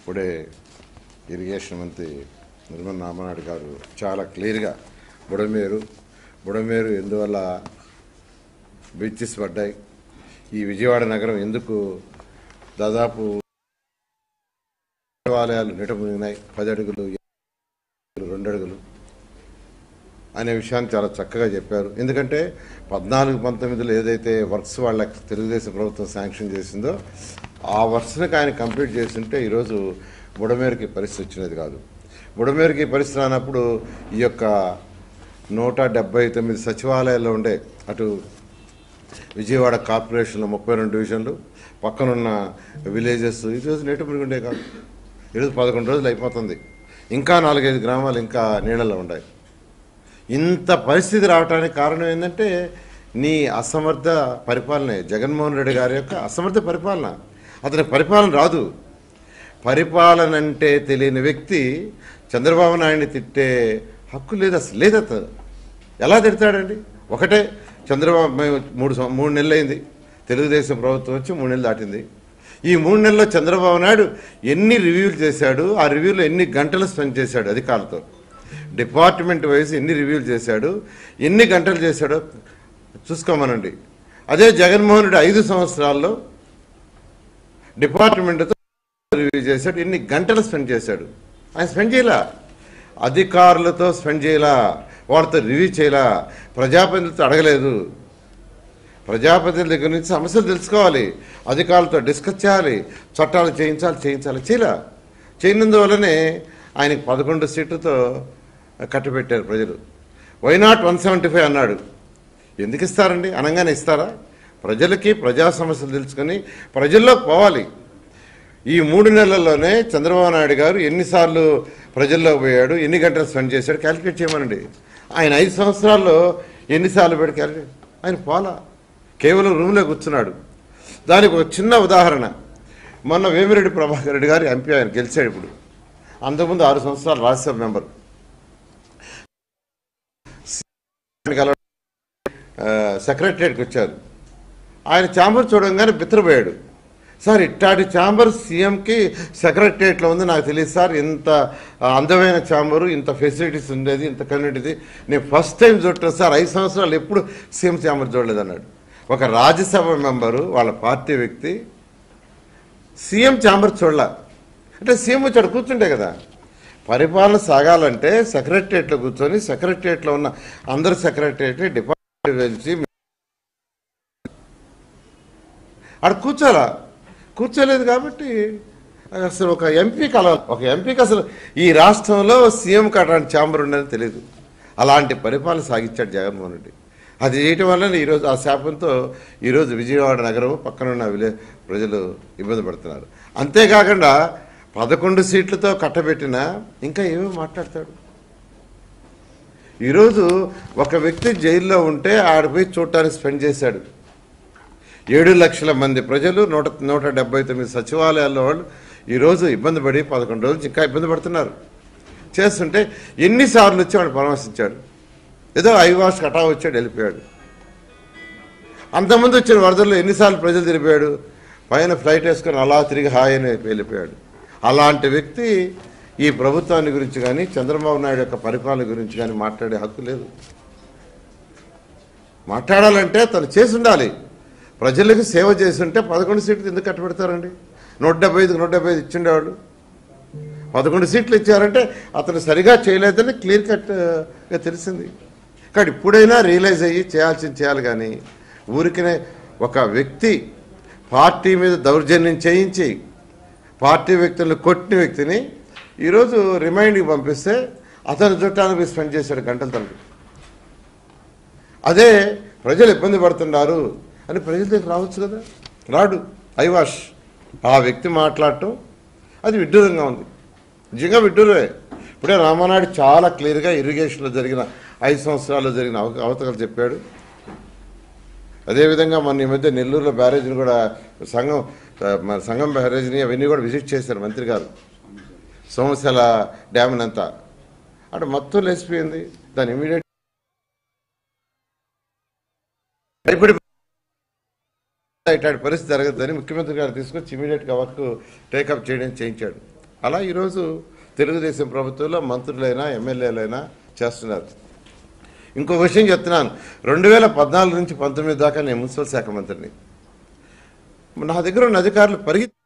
ఇప్పుడే ఇరిగేషన్ మంత్రి నిర్మల రామనాయుడు గారు చాలా క్లియర్గా బుడమేరు బుడమేరు ఎందువల్ల బీచెస్ పడ్డాయి ఈ విజయవాడ నగరం ఎందుకు దాదాపు దేవాలయాలు నిట మునిగినాయి పది అడుగులు రెండు అడుగులు అనే విషయాన్ని చాలా చక్కగా చెప్పారు ఎందుకంటే పద్నాలుగు పంతొమ్మిదిలో ఏదైతే వర్క్స్ వాళ్ళ తెలుగుదేశం ప్రభుత్వం శాంక్షన్ చేసిందో ఆ వర్క్స్ని ఆయన కంప్లీట్ చేస్తుంటే ఈరోజు బుడమేరుకి పరిస్థితి వచ్చినది కాదు బుడమేరుకి పరిస్థితి రానప్పుడు ఈ యొక్క నూట డెబ్బై తొమ్మిది సచివాలయాల్లో ఉండే అటు విజయవాడ కార్పొరేషన్లో ముప్పై రెండు డివిజన్లు పక్కనున్న విలేజెస్ ఈరోజు నీటి మునిగుండే కాదు ఈరోజు పదకొండు రోజులు అయిపోతుంది ఇంకా నాలుగైదు గ్రామాలు ఇంకా నీళ్ళలో ఉన్నాయి ఇంత పరిస్థితి రావడానికి కారణం ఏంటంటే నీ అసమర్థ పరిపాలనే జగన్మోహన్ రెడ్డి గారి యొక్క అసమర్థ పరిపాలన అతని పరిపాలన రాదు పరిపాలన అంటే తెలియని వ్యక్తి చంద్రబాబు నాయుడిని తిట్టే హక్కు లేదు అసలు లేదు అతను ఎలా తిడతాడండి ఒకటే చంద్రబాబు మేము మూడు సం- మూడు నెలలు అయింది తెలుగుదేశం ప్రభుత్వం వచ్చి మూడు నెలలు దాటింది ఈ మూడు నెలల్లో చంద్రబాబు నాయుడు ఎన్ని రివ్యూలు చేశాడు ఆ రివ్యూలో ఎన్ని గంటలు స్పెండ్ చేశాడు అధికారులతో డిపార్ట్మెంట్ వైజ్ ఎన్ని రివ్యూలు చేశాడు ఎన్ని గంటలు చేశాడో చూసుకోమనండి అదే జగన్మోహన్ రెడ్డి ఐదు సంవత్సరాల్లో డిపార్ట్మెంట్తో రివ్యూ చేశాడు ఎన్ని గంటలు స్పెండ్ చేశాడు ఆయన స్పెండ్ చేయలా అధికారులతో స్పెండ్ చేయలా వాళ్ళతో రివ్యూ చేయలా ప్రజాప్రతినిధులతో అడగలేదు ప్రజాప్రతినిధుల దగ్గర నుంచి సమస్యలు తెలుసుకోవాలి అధికారులతో డిస్కస్ చేయాలి చట్టాలు చేయించాలి చేయించాలి చేయలా చేయనందువల్లనే ఆయనకి పదకొండు సీట్లతో కట్టబెట్టారు ప్రజలు why not one seventy five అన్నాడు ఎందుకు ఇస్తారండి అనగానే ఇస్తారా ప్రజలకి ప్రజా సమస్యలు తెలుసుకొని ప్రజల్లోకి పోవాలి ఈ మూడు నెలల్లోనే చంద్రబాబు నాయుడు గారు ఎన్నిసార్లు ప్రజల్లో పోయాడు ఎన్ని గంటలు స్పెండ్ చేశాడు క్యాలిక్యులేట్ చేయమనండి ఆయన ఐదు సంవత్సరాల్లో ఎన్నిసార్లు పెట్టి క్యాలిక్యులేట్ ఆయన పోలా కేవలం రూమ్లో కూర్చున్నాడు దానికి ఒక చిన్న ఉదాహరణ మొన్న వేమిరెడ్డి ప్రభాకర్ రెడ్డి గారు ఎంపీ ఆయన గెలిచాడు ఇప్పుడు అంతకుముందు ఆరు సంవత్సరాలు రాజ్యసభ మెంబర్ సెక్రటరియట్కి వచ్చారు ఆయన ఛాంబర్ చూడంగానే బిత్తరపోయాడు సార్ ఇట్లాంటి ఛాంబర్ సీఎంకి సెక్రటరియట్లో ఉంది నాకు తెలియదు సార్ ఇంత ఆ, అందమైన ఛాంబరు ఇంత ఫెసిలిటీస్ ఉండేది ఇంత కన్వీనిటీ నేను ఫస్ట్ టైం చూడటం సార్ ఐదు సంవత్సరాలు ఎప్పుడు సీఎం ఛాంబర్ చూడలేదు అన్నాడు ఒక రాజ్యసభ మెంబరు వాళ్ళ పార్టీ వ్యక్తి సీఎం ఛాంబర్ చూడలా అంటే సీఎం వచ్చి అక్కడ కూర్చుంటే కదా పరిపాలన సాగాలంటే సెక్రటరియట్లో కూర్చొని సెక్రటరియట్లో ఉన్న అందరు సెక్రటరియట్ని డిపార్ట్మెంట్ పిలిచి ఆడ కూర్చోాలా కూర్చోలేదు కాబట్టి అసలు ఒక ఎంపీ కల ఒక ఎంపీకి అసలు ఈ రాష్ట్రంలో సీఎంకి అట్లాంటి ఛాంబర్ ఉండదని తెలియదు అలాంటి పరిపాలన సాగించాడు జగన్మోహన్ రెడ్డి అది చేయటం వల్ల ఈరోజు ఆ శాపంతో ఈరోజు విజయవాడ నగరం పక్కనున్న విలే ప్రజలు ఇబ్బంది పడుతున్నారు అంతేకాకుండా పదకొండు సీట్లతో కట్టబెట్టిన ఇంకా ఏమో మాట్లాడతాడు ఈరోజు ఒక వ్యక్తి జైల్లో ఉంటే ఆడిపోయి చూడటానికి స్పెండ్ చేశాడు ఏడు లక్షల మంది ప్రజలు నూట నూట డెబ్బై తొమ్మిది సచివాలయాల్లో వాళ్ళు ఈరోజు ఇబ్బంది పడి పదకొండు రోజులు ఇంకా ఇబ్బంది పడుతున్నారు చేస్తుంటే ఎన్నిసార్లు వచ్చి వాడు పరామర్శించాడు ఏదో ఐవాస్ కటా వచ్చాడు వెళ్ళిపోయాడు అంతమంది వచ్చిన వరదల్లో ఎన్నిసార్లు ప్రజలు తిరిగిపోయాడు పైన ఫ్లైట్ వేసుకొని అలా తిరిగి హాయ్ అని వెళ్ళిపోయాడు అలాంటి వ్యక్తి ఈ ప్రభుత్వాన్ని గురించి కానీ చంద్రబాబు నాయుడు యొక్క పరిపాలన గురించి కానీ మాట్లాడే హక్కు లేదు మాట్లాడాలంటే తను చేసి ఉండాలి ప్రజలకు సేవ చేసి ఉంటే పదకొండు సీట్లు ఎందుకు కట్టబెడతారండి నూట డెబ్బై ఐదుకి నూట డెబ్బై ఐదు ఇచ్చిండేవాడు పదకొండు సీట్లు ఇచ్చారంటే అతను సరిగా చేయలేదని క్లియర్ కట్గా తెలిసింది కానీ ఇప్పుడైనా రియలైజ్ అయ్యి చేయాల్సింది చేయాలి కానీ ఊరికనే ఒక వ్యక్తి పార్టీ మీద దౌర్జన్యం చేయించి పార్టీ వ్యక్తులను కొట్టిన వ్యక్తిని ఈరోజు రిమైండ్కి పంపిస్తే అతను చుట్టానికి స్పెండ్ చేశాడు గంటల తరబడి అదే ప్రజలు ఇబ్బంది పడుతున్నారు అని ప్రజల దగ్గర రావచ్చు కదా రాడు ఐవాష్ ఆ వ్యక్తి మాట్లాడటం అది విడ్డూరంగా ఉంది నిజంగా విడ్డూరమే ఇప్పుడే రామానాయుడు చాలా క్లియర్గా ఇరిగేషన్లో జరిగిన ఐదు సంవత్సరాల్లో జరిగిన అవ అవతకలు చెప్పాడు అదేవిధంగా మొన్న ఈ మధ్య నెల్లూరులో బ్యారేజ్ని కూడా సంఘం ఆ, మన సంఘం బ్యారేజ్ని అవన్నీ కూడా విజిట్ చేశారు మంత్రి గారు సోమశల డ్యామ్ని అంతా అటు మొత్తం లేచిపోయింది దాని ఇమీడియట్ భయపడి ఇట్లాంటి పరిస్థితి జరగద్దని ముఖ్యమంత్రి గారు తీసుకొచ్చి ఇమీడియట్గా వర్క్ టేకప్ చేయడం చేయించాడు అలా ఈరోజు తెలుగుదేశం ప్రభుత్వంలో మంత్రులైనా ఎమ్మెల్యేలైనా చేస్తున్నారు ఇంకో విషయం చెప్తున్నాను రెండు వేల పద్నాలుగు నుంచి పంతొమ్మిది దాకా నేను మున్సిపల్ శాఖ మంత్రిని నా దగ్గర ఉన్న అధికారులు పరిగెత్తి